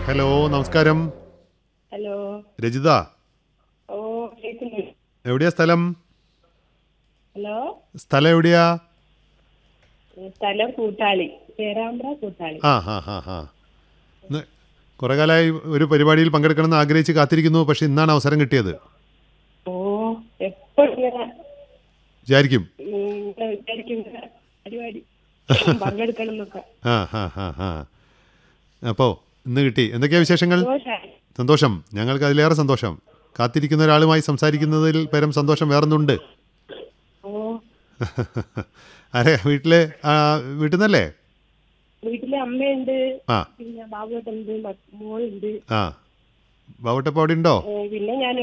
hello നമസ്കാരം hello Rajitha ഓ കേൾക്കുന്നു എവിടെയാ സ്ഥലം ഹലോ സ്ഥലം എവിടെയാ സ്ഥലം കൂട്ടാളി പേരാമ്പ്ര കൂട്ടാളി ആ ഹാ ഹാ ഹാ ഇന്ന് കുറേ കാലമായി ഒരു പരിപാടിയിൽ പങ്കെടുക്കണമെന്ന് ആഗ്രഹിച്ച് കാത്തിരിക്കുന്നു പക്ഷെ ഇന്നാണ് അവസരം കിട്ടിയത് ഓ എപ്പോ ഇങ്ങനെ വിചാരിക്കും ഉം, ഇങ്ങനെ വിചാരിക്കും ഇങ്ങനെ പരിപാടി പങ്കെടുക്കണം എന്നൊക്കെ ആ ഹാ ഹാ ഹാ അപ്പോൾ ഇന്ന് കിട്ടി എന്തൊക്കെയാ വിശേഷങ്ങൾ സന്തോഷായി സന്തോഷം ഞങ്ങൾക്ക് അതിലേറെ സന്തോഷം കാത്തിരിക്കുന്ന ഒരാളുമായി സംസാരിക്കുന്നതിൽ പരം സന്തോഷം വേറൊന്നുണ്ട് ഓ അരെ വീട്ടിലെ ആ, വീട്ടിൽ നിന്നല്ലേ വീട്ടിലെ അമ്മയുണ്ട് ആ പിന്നെ ബാബുട്ടുണ്ട് മോളുണ്ട് ആ ബാവട്ടപ്പോൾ അവിടെ ഉണ്ടോ ഏ, പിന്നെ ഞാൻ